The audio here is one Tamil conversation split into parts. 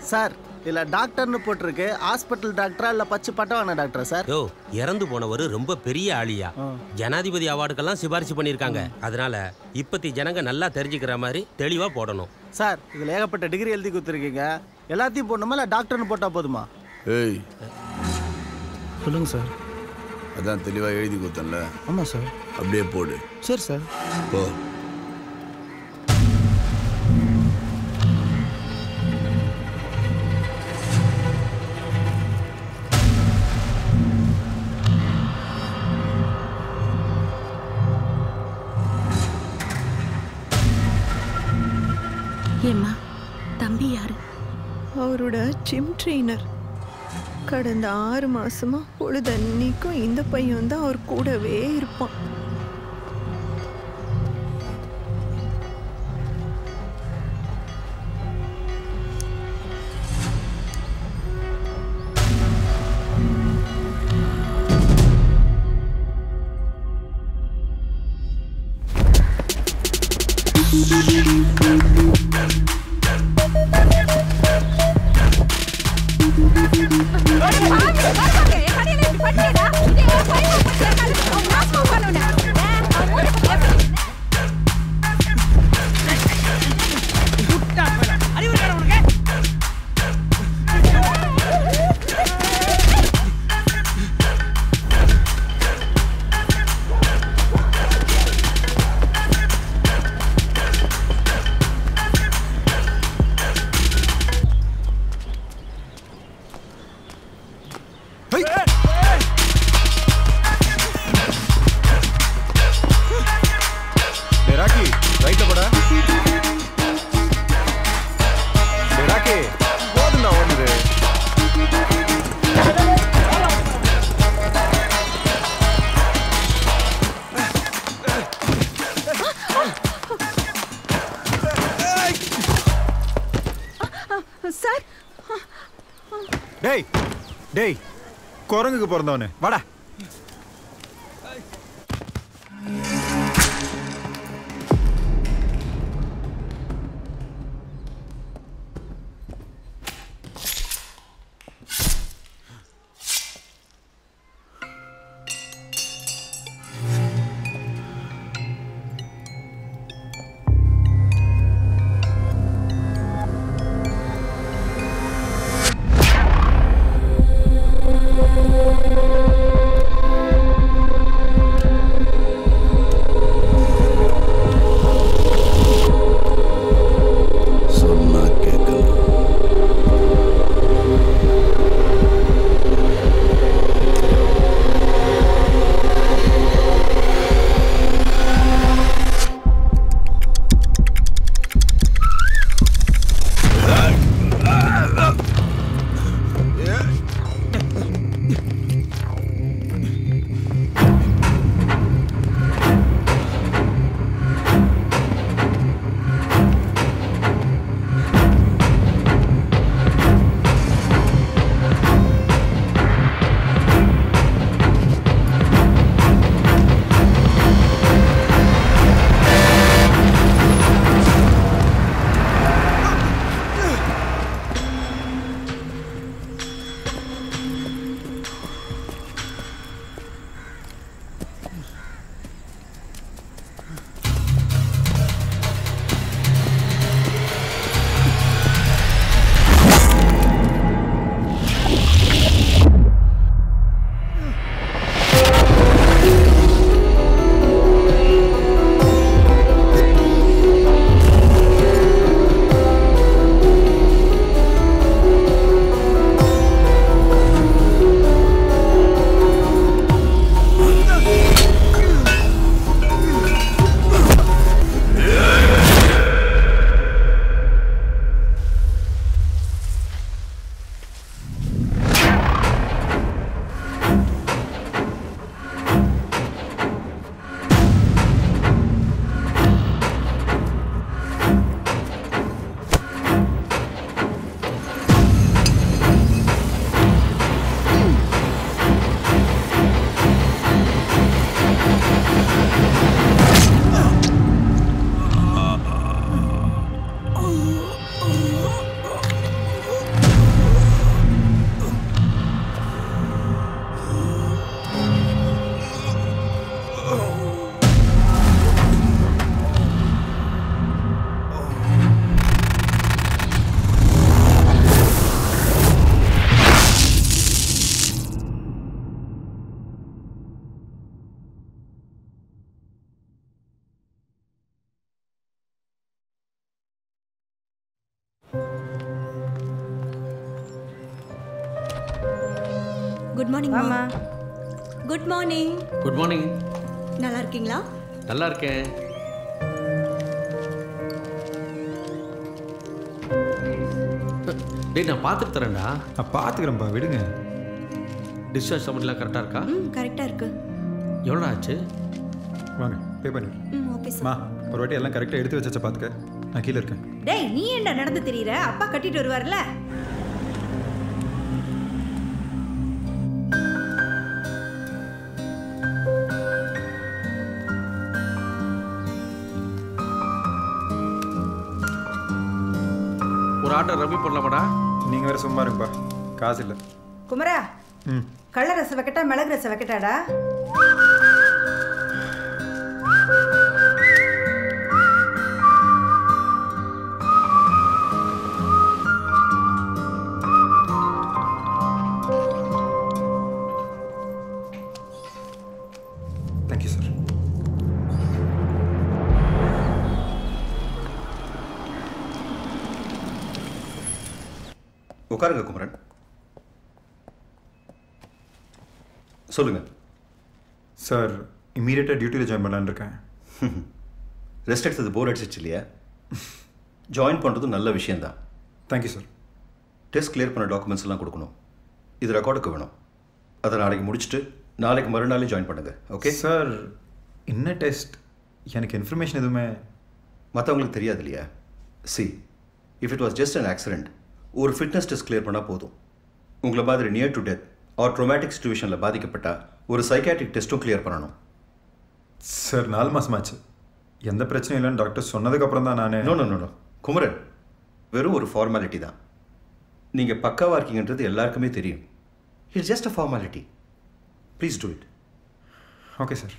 சார் இதில் டாக்டர்னு போட்டிருக்கு ஹாஸ்பிட்டல் டாக்டரா இல்லை பச்சை பட்டவான டாக்டரா சார் யோ இறந்து போனவர் ரொம்ப பெரிய ஆளியா ஜனாதிபதி அவார்டுக்கெல்லாம் சிபாரிசு பண்ணியிருக்காங்க அதனால இப்பத்தி ஜனங்க நல்லா தெரிஞ்சுக்கிற மாதிரி தெளிவா போடணும் சார் இதில் ஏகப்பட்ட டிகிரி எழுதி கொடுத்துருக்கீங்க எல்லாத்தையும் போடணுமா இல்லை டாக்டர்னு போட்டால் போதுமா ஏய் சொல்லுங்கள் சார் அதான் தெளிவாக எழுதி கொடுத்தேன்ல ஆமாம் சார் அப்படியே போடு சரி சார் போ ஏம்மா தம்பி யாரு அவரோட ஜிம் ட்ரெயினர் கடந்த ஆறு மாசமா பொழுதன்னைக்கும் இந்த பையன் தான் அவர் கூடவே இருப்பான் டேய் ராக்கி ரைட்ல போடா டேய் ராக்கி போதும்டா ஓடுது சார் டேய் டேய் குரங்குக்கு பிறந்தவனு வாடா Thank குட் மார்னிங் ஆமா குட் மார்னிங் குட் மார்னிங் நல்லா இருக்கீங்களா நல்லா இருக்கேன் டேய் நான் பார்த்துட்டு தரேன்டா நான் பார்த்துக்கிறேன்ப்பா விடுங்க டிஸ்சார்ஜ் சம்மந்தெலாம் கரெக்டாக இருக்கா ம் கரெக்டாக இருக்கு எவ்வளோ ஆச்சு வாங்க பே பண்ணி ம் ஓகே சார் மா ஒரு வாட்டி எல்லாம் கரெக்டாக எடுத்து வச்சா பார்த்துக்க நான் கீழே இருக்கேன் டேய் நீ என்ன நடந்து தெரியற அப்பா கட்டிட்டு வருவார்ல ஒரு ஆட்டோ ரம்மி பண்ணலாமாடா நீங்கள் வேறு சும்மா இருங்கப்பா காசு இல்லை குமரா ம் கள்ள ரசம் வைக்கட்டா மிளகு ரசம் வைக்கட்டாடா தேங்க்யூ சார் உட்காருங்க குமரன் சொல்லுங்க சார் இம்மீடியட்டாக டியூட்டியில் ஜாயின் பண்ணலான்னு இருக்கேன் ரெஸ்ட் எடுத்தது போர் அடிச்சிச்சு இல்லையா ஜாயின் பண்ணுறதும் நல்ல விஷயந்தான் தேங்க்யூ சார் டெஸ்ட் கிளியர் பண்ண டாக்குமெண்ட்ஸ் எல்லாம் கொடுக்கணும் இது ரெக்கார்டுக்கு வேணும் அதை நாளைக்கு முடிச்சுட்டு நாளைக்கு மறுநாளே ஜாயின் பண்ணுங்க ஓகே சார் என்ன டெஸ்ட் எனக்கு இன்ஃபர்மேஷன் எதுவுமே மற்றவங்களுக்கு தெரியாது இல்லையா see if it was just an accident ஒரு ஃபிட்னஸ் டெஸ்ட் கிளியர் பண்ணால் போதும் உங்களை மாதிரி near to death or traumatic சுச்சுவேஷனில் பாதிக்கப்பட்டா ஒரு சைக்காட்ரிக் டெஸ்ட்டும் கிளியர் பண்ணணும் சார் நாலு மாதமாச்சு எந்த பிரச்சனையும் இல்லைன்னு டாக்டர் சொன்னதுக்கப்புறம் தான் நான் no no no no Kumaran வெறும் ஒரு ஃபார்மாலிட்டி தான் நீங்கள் பக்காவாக இருக்கீங்கன்றது எல்லாருக்குமே தெரியும் it's just a formality please do it okay sir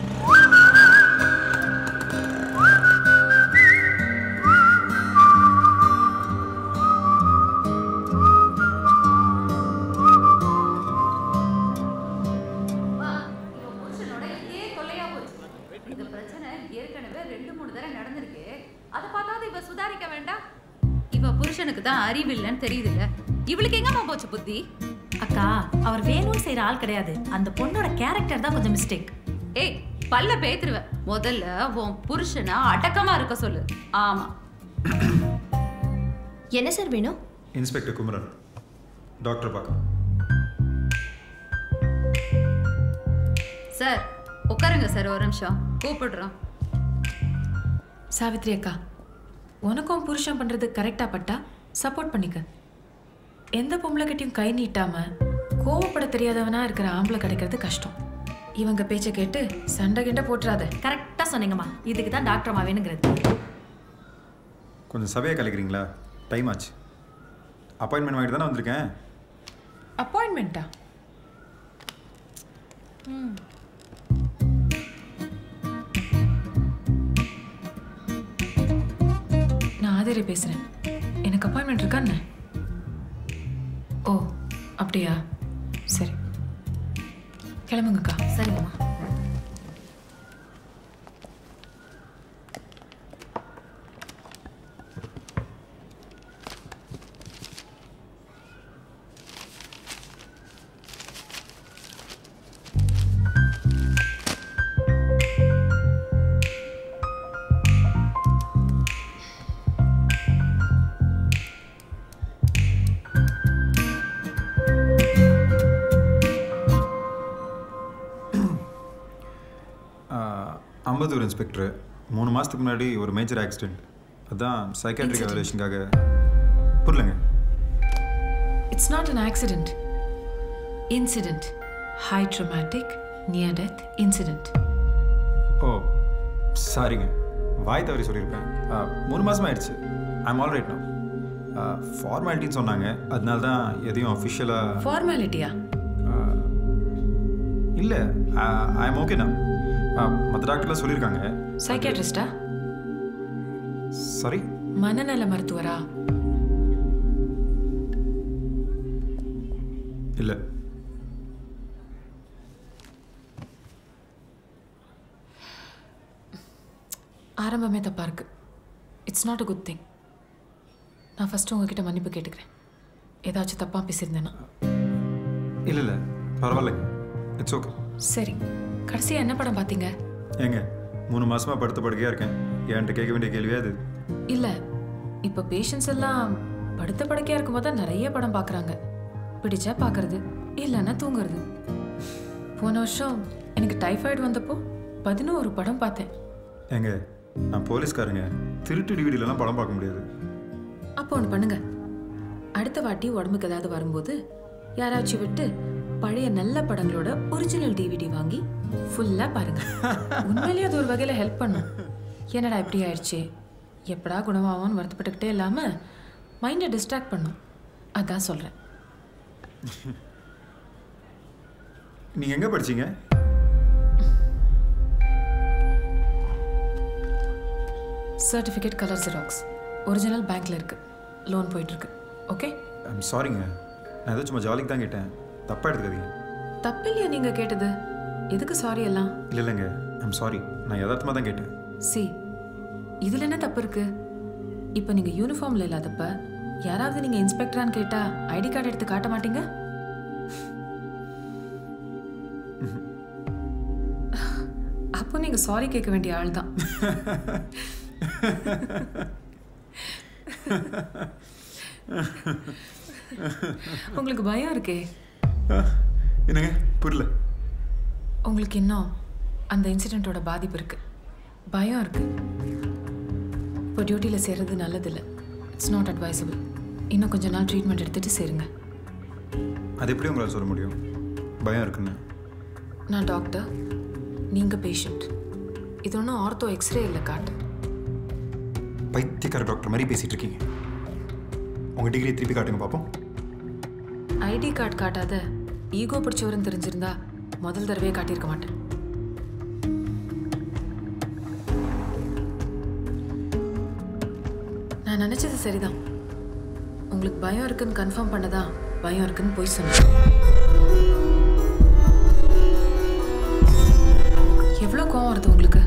இந்த பிரச்சனை ஏற்கனவே ரெண்டு மூணு தடவை நடந்திருக்கு அதை பார்த்தாவது இவ சுதாரிக்க வேண்டாம் இவ புருஷனுக்கு தான் அறிவு இல்லைன்னு தெரியுதுல்ல இவளுக்கு எங்கம்மா போச்சு புத்தி அக்கா அவர் வேணும்னு செய்யற ஆள் கிடையாது அந்த பொண்ணோட கேரக்டர் தான் கொஞ்சம் மிஸ்டேக் ஏய் பல்ல பேத்துருவ முதல்ல உன் புருஷனை அடக்கமா இருக்க சொல்லு ஆமா என்ன சார் வேணும் இன்ஸ்பெக்டர் குமரன் டாக்டர் பார்க்க சார் உட்காருங்க சார் ஒரு நிமிஷம் கூப்பிடுறோம் சாவித்ரி அக்கா உனக்கும் புருஷன் பண்றது கரெக்டா பட்டா சப்போர்ட் பண்ணிக்க எந்த பொம்பளை கிட்டயும் கை நீட்டாம கோவப்பட தெரியாதவனா இருக்கிற ஆம்பளை கிடைக்கிறது கஷ்டம் இவங்க பேச்சை கேட்டு சண்டை கிண்ட போட்டுறாத கரெக்டா சொன்னீங்கம்மா இதுக்கு தான் டாக்டர் அம்மா வேணுங்கிறது கொஞ்சம் சபையை கலைக்கிறீங்களா டைம் ஆச்சு அப்பாயின்மெண்ட் வாங்கிட்டு தானே வந்திருக்கேன் அப்பாயின்மெண்ட்டா நான் ஆதிரி பேசுறேன் எனக்கு அப்பாயின்மெண்ட் இருக்கா என்ன ஓ அப்படியா சரி கிளம்புங்கக்கா சரிங்கம்மா அம்பத்தூர் இன்ஸ்பெக்டர் மூணு மாதத்துக்கு முன்னாடி ஒரு மேஜர் ஆக்சிடெண்ட் அதான் சைக்காட்ரிக் எவல்யூஷனுக்காக புரியலங்க it's not an accident incident high traumatic near death incident oh சாரிங்க வாய் தவறி சொல்லியிருப்பேன் ஆ, மூணு மாதம் ஆயிடுச்சு ஐம் ஆல் ரைட் நோ ஃபார்மாலிட்டின்னு சொன்னாங்க அதனால தான் எதையும் அஃபிஷியலாக ஃபார்மாலிட்டியா இல்லை ஐ எம் ஓகேண்ணா மற்ற டாக்டர்லாம் சொல்லியிருக்காங்க சைக்காட்ரிஸ்டா சாரி மனநல மருத்துவரா இல்லை ஆரம்பமே தப்பா இருக்கு it's not a good thing நான் ஃபர்ஸ்ட் உங்ககிட்ட மன்னிப்பு கேட்டுக்கிறேன் ஏதாச்சும் தப்பா பேசியிருந்தேன்னா இல்லை இல்லை பரவாயில்லைங்க இட்ஸ் ஓகே சரி கடைசியா என்ன படம் பார்த்தீங்க ஏங்க மூணு மாசமா படுத்த படுக்கையாக இருக்கேன் என்கிட்ட கேட்க வேண்டிய கேள்வியே அது இல்ல இப்போ பேஷண்ட்ஸ் எல்லாம் படுத்த படுக்கையா இருக்கும்போது தான் நிறைய படம் பார்க்கறாங்க பிடிச்சா பார்க்கறது இல்லைன்னா தூங்குறது போன வருஷம் எனக்கு டைஃபாய்டு வந்தப்போ பதினோரு படம் பார்த்தேன் ஏங்க நான் போலீஸ்காரங்க திருட்டு டிவிடிலலாம் படம் பார்க்க முடியாது அப்போ ஒன்று பண்ணுங்க அடுத்த வாட்டி உடம்புக்கு ஏதாவது வரும்போது யாராச்சும் விட்டு பழைய நல்ல படங்களோட ஒரிஜினல் டிவிடி வாங்கி ஃபுல்லா பாருங்க உண்மையிலேயே அது ஒரு வகையில ஹெல்ப் பண்ணும் என்னடா இப்படி ஆயிடுச்சு எப்படா குணமாகும்னு வருத்தப்பட்டுக்கிட்டே இல்லாம மைண்டை டிஸ்ட்ராக்ட் பண்ணும் அதான் சொல்றேன் நீங்கள் எங்கே படிச்சீங்க சர்டிஃபிகேட் கலர் ஜெராக்ஸ் ஒரிஜினல் பேங்க்ல இருக்கு லோன் போயிட்டு இருக்கு ஓகே ஐம் சாரிங்க நான் ஏதோ சும்மா ஜாலிக்கு தான் கேட்டேன் தப்பாக எடுத்துக்காதீங்க தப்பில்லையா நீங்க கேட்டது எதுக்கு சாரி எல்லாம் இல்லை இல்லைங்க ஐம் சாரி நான் யதார்த்தமாக தான் கேட்டேன் சி இதுல என்ன தப்பு இருக்கு இப்போ நீங்க யூனிஃபார்ம்ல இல்லாதப்ப யாராவது நீங்க இன்ஸ்பெக்டரான்னு கேட்டா ஐடி கார்டு எடுத்து காட்ட மாட்டீங்க அப்போ நீங்க சாரி கேட்க வேண்டிய ஆள் தான் உங்களுக்கு பயம் இருக்கே என்னங்க புரியல உங்களுக்கு இன்னும் அந்த இன்சிடெண்ட்டோட பாதிப்பு இருக்கு பயம் இருக்கு இப்போ டியூட்டியில் சேர்றது நல்லதில்லை இட்ஸ் நாட் அட்வைசபிள் இன்னும் கொஞ்ச நாள் ட்ரீட்மெண்ட் எடுத்துட்டு சேருங்க அது எப்படி உங்களால் சொல்ல முடியும் பயம் இருக்குன்னு நான் டாக்டர் நீங்கள் பேஷண்ட் இது ஒன்றும் ஆர்த்தோ எக்ஸ்ரே இல்லை காட்டு பைத்தியக்கார டாக்டர் மாதிரி பேசிகிட்டு இருக்கீங்க உங்கள் டிகிரி திருப்பி காட்டுங்க பார்ப்போம் ஐடி கார்டு காட்டாத ஈகோ பிடிச்சவருன்னு தெரிஞ்சிருந்தா முதல் தடவையே காட்டியிருக்க மாட்டேன் நான் நினச்சது சரிதான் உங்களுக்கு பயம் இருக்குன்னு கன்ஃபார்ம் பண்ணதா பயம் இருக்குன்னு போய் சொன்னேன் எவ்வளோ கோவம் வருது உங்களுக்கு